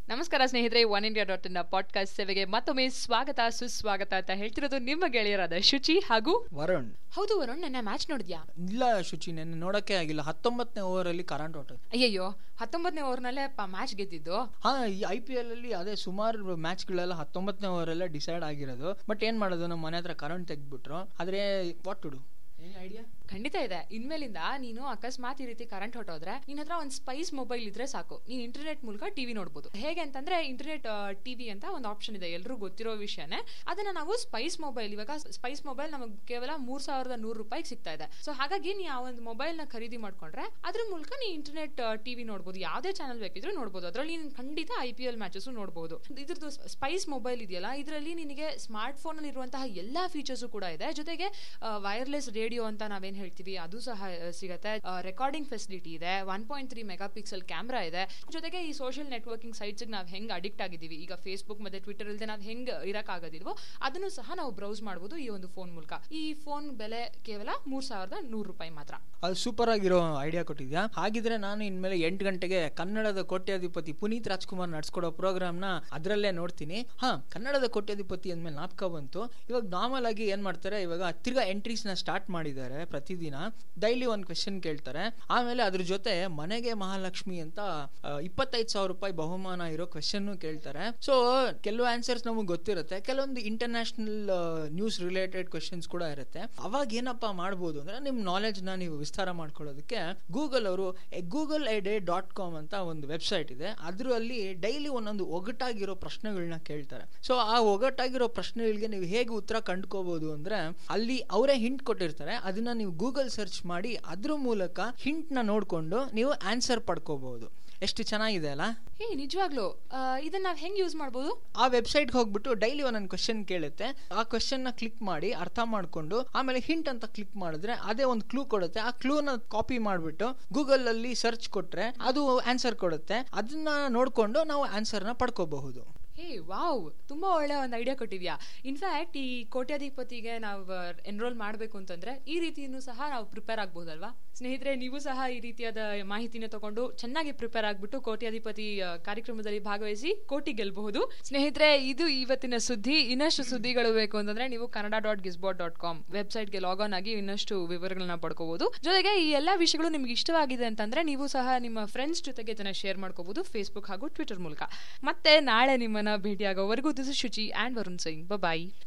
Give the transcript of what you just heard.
ನಮಸ್ಕಾರ ಸ್ನೇಹಿತರೆ One India dot in podcast ಸೇವೆಗೆ ಮತ್ತೊಮ್ಮೆ ಸ್ವಾಗತ ಸುಸ್ವಾಗತ ಅಂತ ಹೇಳ್ತಿರೋದು ನಿಮ್ಮ ಗೆಳೆಯರಾದ ಶುಚಿ ಹಾಗೂ ವರುಣ್ ಹೌದು ವರುಣ್ ನನ್ನ ಮ್ಯಾಚ್ ನೋಡಿದ್ಯಾ ಇಲ್ಲ ಶುಚಿ ನೆನ್ನೆ ನೋಡಕ್ಕೆ ಆಗಿಲ್ಲ ಹತ್ತೊಂಬತ್ತನೇ ಓವರ್ ಅಲ್ಲಿ ಕರೆಂಟ್ ಹೊಟ್ಟೋದು ಅಯ್ಯಯ್ಯೋ ಹತ್ತೊಂಬತ್ತನೇ ಓವರ್ನಲ್ಲೇ ಮ್ಯಾಚ್ ಗೆದ್ದಿದ್ದು ಹಾ ಈ ಐ ಪಿ ಎಲ್ ಅಲ್ಲಿ ಅದೇ ಸುಮಾರು ಮ್ಯಾಚ್ಗಳೆಲ್ಲ ಹತ್ತೊಂಬತ್ತನೇ ಓವರ್ ಎಲ್ಲ ಡಿಸೈಡ್ ಆಗಿರೋದು ಬಟ್ ಏನ್ ಮಾಡೋದು ನಮ್ಮ ಮನೆ ಹತ್ರ ಕರೆಂಟ್ ತೆಗ್ದ್ಬಿಟ್ರು ಆದ್ರೆ ವಾಟ್ ಟು ಡು ಐಡಿಯಾ ಖಂಡಿತ ಇದೆ ಇನ್ಮೇಲಿಂದ ನೀನು ಅಕಸ್ಮಾತ್ ಈ ರೀತಿ ಕರೆಂಟ್ ಹೊಟ್ಟೋದ್ರೆ ನಿನ್ನ ಹತ್ರ ಒಂದು ಸ್ಪೈಸ್ ಮೊಬೈಲ್ ಇದ್ರೆ ಸಾಕು ನೀನು ಇಂಟರ್ನೆಟ್ ಮೂಲಕ ಟಿವಿ ನೋಡ್ಬೋದು ಹೇಗೆ ಅಂತಂದ್ರೆ ಇಂಟರ್ನೆಟ್ ಟಿವಿ ಅಂತ ಒಂದು ಆಪ್ಷನ್ ಇದೆ ಎಲ್ಲರೂ ಗೊತ್ತಿರೋ ವಿಷಯನೇ ಅದನ್ನ ನಾವು ಸ್ಪೈಸ್ ಮೊಬೈಲ್ ಇವಾಗ ಸ್ಪೈಸ್ ಮೊಬೈಲ್ ನಮಗೆ ಕೇವಲ ಮೂರ್ ಸಾವಿರದ ನೂರು ರೂಪಾಯಿಗೆ ಸಿಗ್ತಾ ಇದೆ ಸೊ ಹಾಗಾಗಿ ನೀ ಆ ಒಂದು ಮೊಬೈಲ್ ನ ಖರೀದಿ ಮಾಡ್ಕೊಂಡ್ರೆ ಅದ್ರ ಮೂಲಕ ನೀ ಇಂಟರ್ನೆಟ್ ಟಿವಿ ನೋಡ್ಬೋದು ಯಾವುದೇ ಚಾನಲ್ ಬೇಕಿದ್ರು ನೋಡ್ಬೋದು ಅದರಲ್ಲಿ ನೀನು ಖಂಡಿತ ಐ ಪಿ ಎಲ್ ಮ್ಯಾಚಸ್ ನೋಡ್ಬೋದು ಇದ್ರದ್ದು ಸ್ಪೈಸ್ ಮೊಬೈಲ್ ಇದೆಯಲ್ಲ ಇದರಲ್ಲಿ ನಿನಗೆ ಸ್ಮಾರ್ಟ್ ಫೋನ್ ಅಲ್ಲಿ ಇರುವಂತಹ ಎಲ್ಲಾ ಫೀಚರ್ಸ್ ಕೂಡ ಇದೆ ಜೊತೆಗೆ ವೈರ್ಲೆಸ್ ರೇಡಿಯೋ ಅಂತ ನಾವೇನ್ ಹೇಳ್ತೀವಿ ಅದು ಸಹ ಆ, ಸಿಗತ್ತೆ ರೆಕಾರ್ಡಿಂಗ್ ಫೆಸಿಲಿಟಿ ಇದೆ one point three megapixel camera ಇದೆ ಜೊತೆಗೆ ಈ ಸೋಷಿಯಲ್ ನೆಟ್ವರ್ಕಿಂಗ್ ಸೈಟ್ಸ್ ನಾವು ಹೆಂಗ್ ಅಡಿಕ್ಟ್ ಆಗಿದ್ದೀವಿ ಈಗ ಫೇಸ್ಬುಕ್ ಮತ್ತೆ ಟ್ವಿಟರ್ ಇಲ್ಲದೆ ನಾವು ಹೆಂಗ್ ಇರಕ್ಕಾಗೋದಿಲ್ವೋ ಅದನ್ನು ಸಹ ನಾವು ಬ್ರೌಸ್ ಮಾಡಬಹುದು ಈ ಒಂದು ಫೋನ್ ಮೂಲಕ ಈ ಫೋನ್ ಬೆಲೆ ಕೇವಲ ಮೂರ್ ಸಾವಿರದ ನೂರು ರೂಪಾಯಿ ಮಾತ್ರ ಅದು ಸೂಪರ್ ಆಗಿರೋ ಐಡಿಯಾ ಕೊಟ್ಟಿದ್ಯಾ ಹಾಗಿದ್ರೆ ನಾನು ಇನ್ಮೇಲೆ ಎಂಟು ಗಂಟೆಗೆ ಕನ್ನಡದ ಕೋಟ್ಯಾಧಿಪತಿ ಪುನೀತ್ ರಾಜ್ಕುಮಾರ್ ನಡ್ಸ್ಕೊಡೋ ಪ್ರೋಗ್ರಾಮ್ ನ ಅದರಲ್ಲೇ ನೋಡ್ತೀನಿ ಹಾ ಕನ್ನಡದ ಕೋಟ್ಯಾಧಿಪತಿ ಅಂದ್ಮೇಲೆ ನಾಪ್ಕ ಬಂತು ಇವಾಗ ನಾರ್ಮಲ್ ಆಗಿ ಏನ್ ಮಾಡ್ತಾರೆ ಇವಾಗ ತಿರ್ಗಾ ಎಂಟ್ರೀಸ್ ನ ಸ್ಟಾರ್ಟ್ ಮಾಡಿದ್ದಾರೆ ಪ್ರತಿದಿನ ಡೈಲಿ ಒಂದ್ ಕ್ವೆಶನ್ ಕೇಳ್ತಾರೆ ಆಮೇಲೆ ಅದ್ರ ಜೊತೆ ಮನೆಗೆ ಮಹಾಲಕ್ಷ್ಮಿ ಅಂತ ಇಪ್ಪತ್ತೈದು ಸಾವಿರ ರೂಪಾಯಿ ಬಹುಮಾನ ಇರೋ ಕ್ವೆಶನ್ ಕೇಳ್ತಾರೆ ಸೊ ಕೆಲವು ಆನ್ಸರ್ಸ್ ನಮಗೆ ಗೊತ್ತಿರುತ್ತೆ ಕೆಲವೊಂದು ಇಂಟರ್ನ್ಯಾಷನಲ್ ನ್ಯೂಸ್ ರಿಲೇಟೆಡ್ ಕ್ವೆಶನ್ಸ್ ಕೂಡ ಇರುತ್ತೆ ಅವಾಗ ಏನಪ್ಪಾ ಮಾಡ್ಬೋದು ಅಂದ್ರೆ ನಿಮ್ ನಾಲೆಜ್ ನ ನೀವು ವಿಸ್ತಾರ ಮಾಡ್ಕೊಳ್ಳೋದಕ್ಕೆ ಗೂಗಲ್ ಅವರು Google a day dot com ಅಂತ ಒಂದು ವೆಬ್ಸೈಟ್ ಇದೆ ಅದರಲ್ಲಿ ಡೈಲಿ ಒಂದೊಂದು ಒಗಟಾಗಿರೋ ಪ್ರಶ್ನೆಗಳನ್ನ ಕೇಳ್ತಾರೆ ಸೊ ಆ ಒಗಟಾಗಿರೋ ಪ್ರಶ್ನೆಗಳಿಗೆ ನೀವು ಹೇಗೆ ಉತ್ತರ ಕಂಡ್ಕೋಬಹುದು ಅಂದ್ರೆ ಅಲ್ಲಿ ಅವರೇ ಹಿಂಟ್ ಕೊಟ್ಟಿರ್ತಾರೆ ಅದನ್ನ ನೀವು ಗೂಗಲ್ ಸರ್ಚ್ ಮಾಡಿ ಅದ್ರ ಮೂಲಕ ಹಿಂಟ್ ನ ನೋಡ್ಕೊಂಡು ನೀವು ಆನ್ಸರ್ ಪಡ್ಕೋಬಹುದು ಎಷ್ಟು ಚೆನ್ನಾಗಿದೆ ಅಲ್ಲ ಹೇ ನಿಜವಾಗ್ಲು ಆ, ಇದನ್ನ ನಾವ್ ಹೆಂಗ್ ಯೂಸ್ ಮಾಡ್ಬೋದು ಆ ವೆಬ್ಸೈಟ್ ಹೋಗ್ಬಿಟ್ಟು ಡೈಲಿ ಒಂದೊಂದು ಕ್ವಶನ್ ಕೇಳುತ್ತೆ ಆ ಕ್ವಶನ್ ನ ಕ್ಲಿಕ್ ಮಾಡಿ ಅರ್ಥ ಮಾಡ್ಕೊಂಡು ಆಮೇಲೆ ಹಿಂಟ್ ಅಂತ ಕ್ಲಿಕ್ ಮಾಡಿದ್ರೆ ಅದೇ ಒಂದು ಕ್ಲೂ ಕೊಡುತ್ತೆ ಆ ಕ್ಲೂ ನ ಕಾಪಿ ಮಾಡ್ಬಿಟ್ಟು ಗೂಗಲ್ ಅಲ್ಲಿ ಸರ್ಚ್ ಕೊಟ್ರೆ ಅದು ಆನ್ಸರ್ ಕೊಡುತ್ತೆ ಅದನ್ನ ನೋಡ್ಕೊಂಡು ನಾವು ಆನ್ಸರ್ ನ ಪಡ್ಕೋಬಹುದು ಹೇ ವಾವ್ ತುಂಬಾ ಒಳ್ಳೆ ಒಂದು ಐಡಿಯಾ ಕೊಟ್ಟಿದ್ಯಾ ಇನ್ಫ್ಯಾಕ್ಟ್ ಈ ಕೋಟ್ಯಾಧಿಪತಿಗೆ ನಾವು ಎನ್ರೋಲ್ ಮಾಡಬೇಕು ಅಂತಂದ್ರೆ ಈ ರೀತಿಯನ್ನು ಸಹ ನಾವು ಪ್ರಿಪೇರ್ ಆಗ್ಬಹುದಲ್ವಾ ಸ್ನೇಹಿತರೆ ನೀವು ಸಹ ಈ ರೀತಿಯಾದ ಮಾಹಿತಿನ ತಗೊಂಡು ಚೆನ್ನಾಗಿ ಪ್ರಿಪೇರ್ ಆಗ್ಬಿಟ್ಟು ಕೋಟ್ಯಾಧಿಪತಿ ಆ, ಕಾರ್ಯಕ್ರಮದಲ್ಲಿ ಭಾಗವಹಿಸಿ ಕೋಟಿ ಗೆಲ್ಲಬಹುದು ಸ್ನೇಹಿತರೆ ಇದು ಇವತ್ತಿನ ಸುದ್ದಿ ಇನ್ನಷ್ಟು ಸುದ್ದಿಗಳು ಬೇಕು ಅಂತಂದ್ರೆ ನೀವು Kannada dot Gizbot dot com ವೆಬ್ಸೈಟ್ಗೆ ಲಾಗ್ ಆಗಿ ಇನ್ನಷ್ಟು ವಿವರಗಳನ್ನ ಪಡ್ಕೋಬಹುದು ಜೊತೆಗೆ ಈ ಎಲ್ಲಾ ವಿಷಯಗಳು ನಿಮ್ಗೆ ಇಷ್ಟವಾಗಿದೆ ಅಂತಂದ್ರೆ ನೀವು ಸಹ ನಿಮ್ಮ ಫ್ರೆಂಡ್ಸ್ ಜೊತೆಗೆ ಇದನ್ನ ಶೇರ್ ಮಾಡ್ಕೋಬಹುದು ಫೇಸ್ಬುಕ್ ಹಾಗೂ ಟ್ವಿಟರ್ ಮೂಲಕ ಮತ್ತೆ ನಾಳೆ ನಿಮ್ಮನ್ನ ಭೇಟಿಯಾಗೋವರೆಗೂ this Shuchi and Varun Singh bye